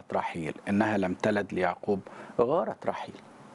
رحيل انها لم تلد ليعقوب غارت رحيل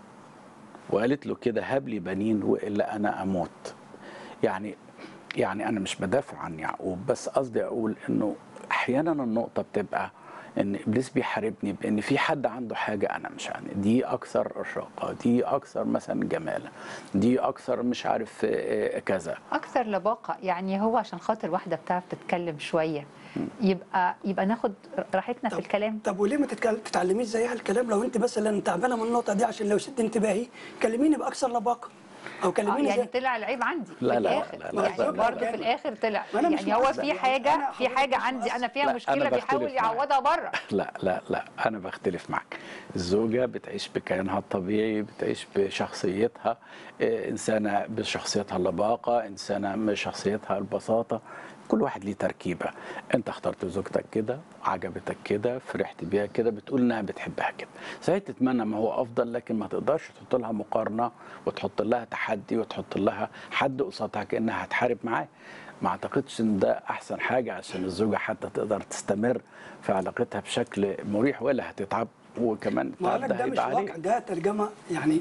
وقالت له كده هب لي بنين والا انا اموت يعني يعني انا مش بدافع عن يعقوب بس قصدي اقول انه احيانا النقطه بتبقى ان ابليس بيحاربني بان في حد عنده حاجه انا مش عندي دي اكثر رشاقه دي اكثر مثلا جمالا دي اكثر مش عارف آه، كذا اكثر لباقه يعني هو عشان خاطر واحده بتعرف تتكلم شويه يبقى يبقى ناخد راحتنا في الكلام طب وليه ما تتكلم تتعلميش زيها الكلام لو انت مثلا تعبانه من النقطه دي عشان لو شد انتباهي كلميني باكثر لباقه او آه كلميني يعني زي طلع العيب عندي لا، في لا، الاخر لا، لا، يعني لا، لا، برضه لا. في الاخر طلع ما أنا مش يعني هو مقصد، في يعني حاجه أنا في حضرتك حاجه مش عندي انا مقصد. فيها لا، أنا مشكله بيحاول بختلف معاك. يعوضها بره لا لا لا انا بختلف معك الزوجه بتعيش بكيانها الطبيعي بتعيش بشخصيتها إيه، انسانه بشخصيتها اللباقه انسانه بشخصيتها البساطه كل واحد ليه تركيبه انت اخترت زوجتك كده عجبتك كده فرحت بيها كده بتقول انها بتحبها كده صحيح تتمنى ما هو افضل لكن ما تقدرش تحط لها مقارنه وتحط لها تحدي وتحط لها حد قصادها كانها هتحارب معاه ما اعتقدش ان ده احسن حاجه عشان الزوجه حتى تقدر تستمر في علاقتها بشكل مريح ولا هتتعب وكمان ما التعب قالك ده ده مش هيبقى واقع عليه ده ترجمه يعني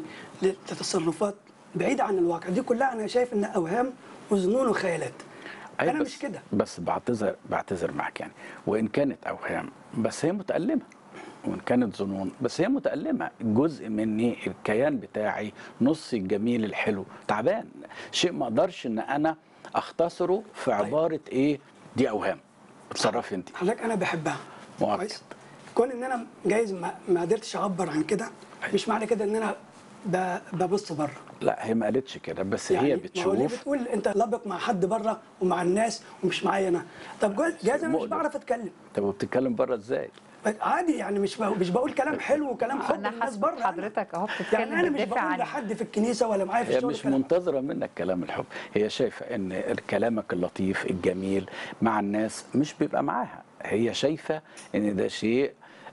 لتصرفات بعيده عن الواقع دي كلها انا شايف انها اوهام وظنون وخيالات أيوة انا بس مش كده بس بعتذر بعتذر معك يعني وان كانت اوهام بس هي متالمه وان كانت ظنون بس هي متالمه جزء مني الكيان بتاعي نصي الجميل الحلو تعبان شيء ما اقدرش ان انا اختصره في عباره ايه دي اوهام اتصرفي انت حضرتك انا بحبها مؤكد. كويس كون ان انا جايز ما, ما قدرتش اعبر عن كده مش معنى كده ان انا ب- ببص بره لا هي ما قالتش كده بس هي ما هو ليه بتشوف بتقول انت لابق مع حد بره ومع الناس ومش معايا انا طب جايز جايز انا مش مؤلم. بعرف اتكلم طب وبتتكلم بره ازاي عادي يعني مش بقول مش بقول كلام حلو وكلام حب انا الناس حاسه بره حضرتك اهو بتتكلم يعني انا مش بتدافع بقول عني لحد في الكنيسه ولا معايا في هي الشغل مش كلام. منتظره منك كلام الحب هي شايفه ان كلامك اللطيف الجميل مع الناس مش بيبقى معاها هي شايفه ان ده شيء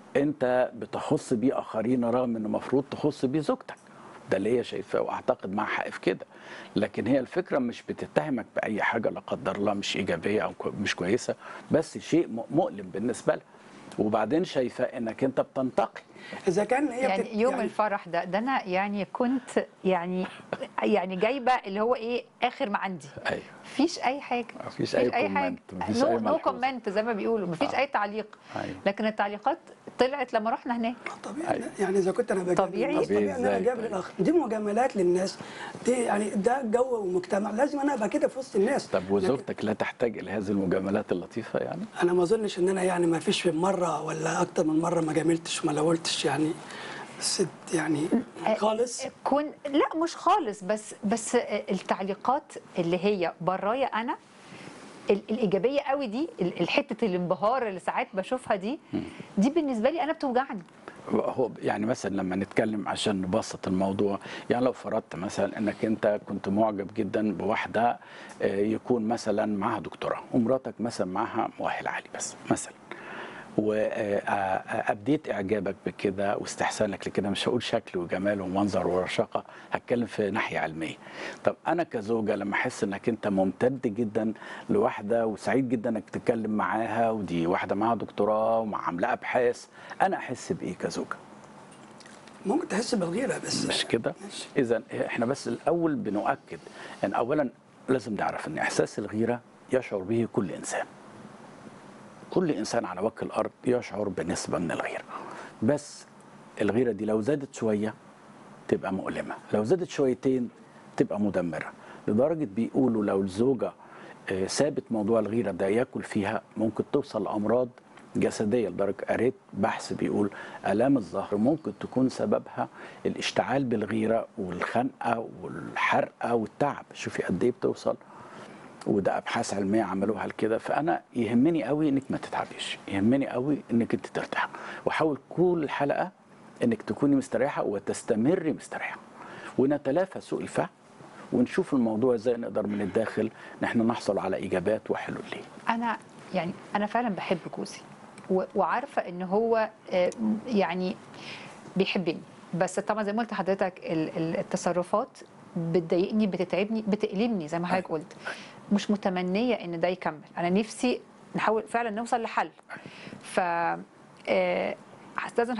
انت بتخص بيه اخرين رغم ان المفروض تخص بيه زوجتك ده اللي هي شايفاه واعتقد معها حق في كده لكن هي الفكره مش بتتهمك باي حاجه لا قدر الله مش ايجابيه او كو- مش كويسه بس شيء م- مؤلم بالنسبه لها وبعدين شايفه انك انت بتنتقي اذا كان هي يعني بتت- يوم الفرح ده ده انا يعني كنت يعني يعني جايبه اللي هو ايه اخر ما عندي ايوه مفيش اي حاجه مفيش أي comment، مفيش نو أي نو ملحوظة. كومنت زي ما بيقولوا مفيش آه. اي تعليق أيوة. لكن التعليقات طلعت لما رحنا هناك طبيعي أيوة. يعني اذا كنت انا بجامل طبيعي. الناس طبيعي ان انا إزاي اجامل طيب؟ الاخر دي مجاملات للناس دي يعني ده جو ومجتمع لازم انا ابقى كده في وسط الناس طب لكن وزوجتك لا تحتاج الى هذه المجاملات اللطيفه يعني انا ما اظنش ان انا يعني ما فيش مره ولا اكتر من مره ما جاملتش وما لولتش يعني ست يعني خالص كون لا مش خالص بس بس التعليقات اللي هي برايا انا ال- الايجابيه قوي دي ال- الحته الانبهار اللي ساعات بشوفها دي دي بالنسبه لي انا بتوجعني هو يعني مثلا لما نتكلم عشان نبسط الموضوع يعني لو فرضت مثلا انك انت كنت معجب جدا بواحده آه، يكون مثلا معاها دكتوراه ومراتك مثلا معاها مؤهل عالي بس مثلا وابديت اعجابك بكده واستحسانك لكده مش هقول شكل وجمال ومنظر ورشاقه هتكلم في ناحيه علميه طب انا كزوجه لما احس انك انت ممتد جدا لواحده وسعيد جدا انك تتكلم معاها ودي واحده معاها دكتوراه وعامله ابحاث انا احس بايه كزوجه ممكن تحس بالغيره بس مش كده ماشي. اذا احنا بس الاول بنؤكد ان اولا لازم نعرف ان احساس الغيره يشعر به كل انسان كل انسان على وجه الارض يشعر بنسبه من الغيره بس الغيره دي لو زادت شويه تبقى مؤلمه لو زادت شويتين تبقى مدمره لدرجه بيقولوا لو الزوجه آه، سابت موضوع الغيره ده ياكل فيها ممكن توصل لامراض جسديه لدرجه قريت بحث بيقول الام الظهر ممكن تكون سببها الاشتعال بالغيره والخنقه والحرقه والتعب شوفي قد ايه بتوصل وده ابحاث علميه عملوها لكده فانا يهمني قوي انك ما تتعبيش يهمني قوي انك انت ترتاح وحاول كل حلقه انك تكوني مستريحه وتستمري مستريحه ونتلافى سوء الفهم ونشوف الموضوع ازاي نقدر من الداخل نحن نحصل على اجابات وحلول ليه انا يعني انا فعلا بحب جوزي و- وعارفه ان هو آه، يعني بيحبني بس طبعا زي ما قلت لحضرتك ال- ال- التصرفات بتضايقني بتتعبني بتألمني زي ما حضرتك قلت مش متمنيه ان ده يكمل انا نفسي نحاول فعلا نوصل لحل ف آه، هستاذن